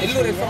ఎల్లు రేపు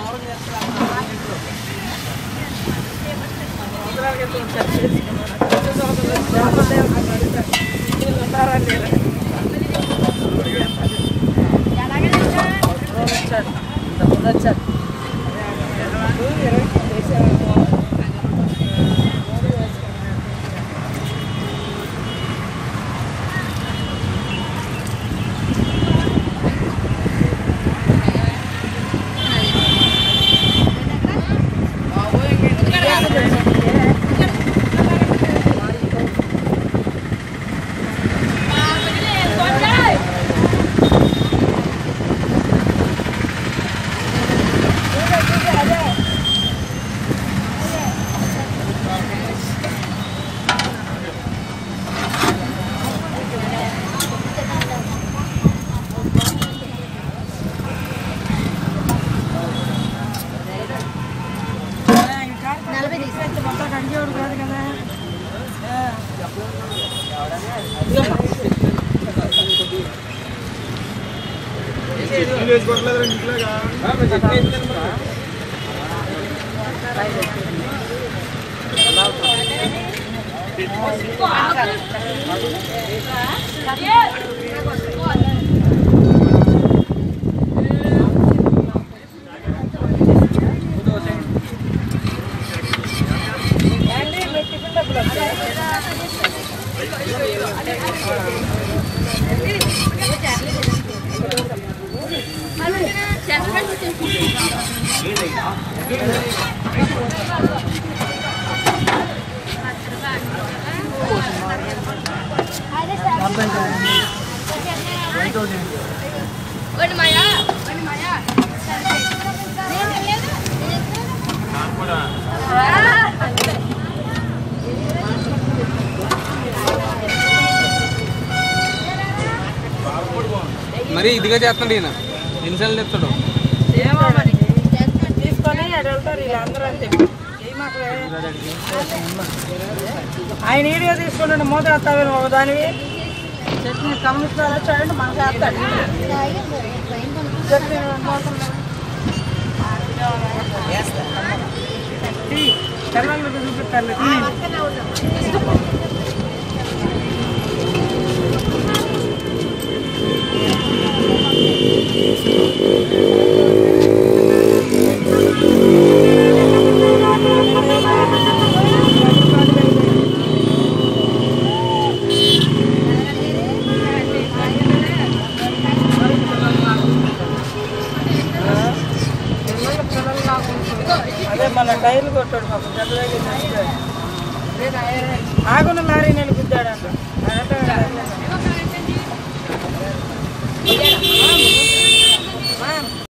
ఒకటి మాయా ఒకటి మాయా మరి ఇదిగా చేస్తున్నాడు ఈయన ఎన్నిసార్లు చెప్తాడు ఏమో మరి తీసుకొని అటు వెళ్తారు వీళ్ళందరూ అంతే ఏం మాకు ఆయన వీడియో తీసుకుంటే మూత వేస్తావు ఒక దానివి చట్నీ కమ్మిస్తాడు చూడండి మనకు వేస్తాడు చట్నీ తెల్లంగా చూపిస్తాను అదే మన టైర్లు కొట్టాడు పాపం దెబ్బ తగిలింది ఆగున్న లారీ నేను గుద్దాడు అంట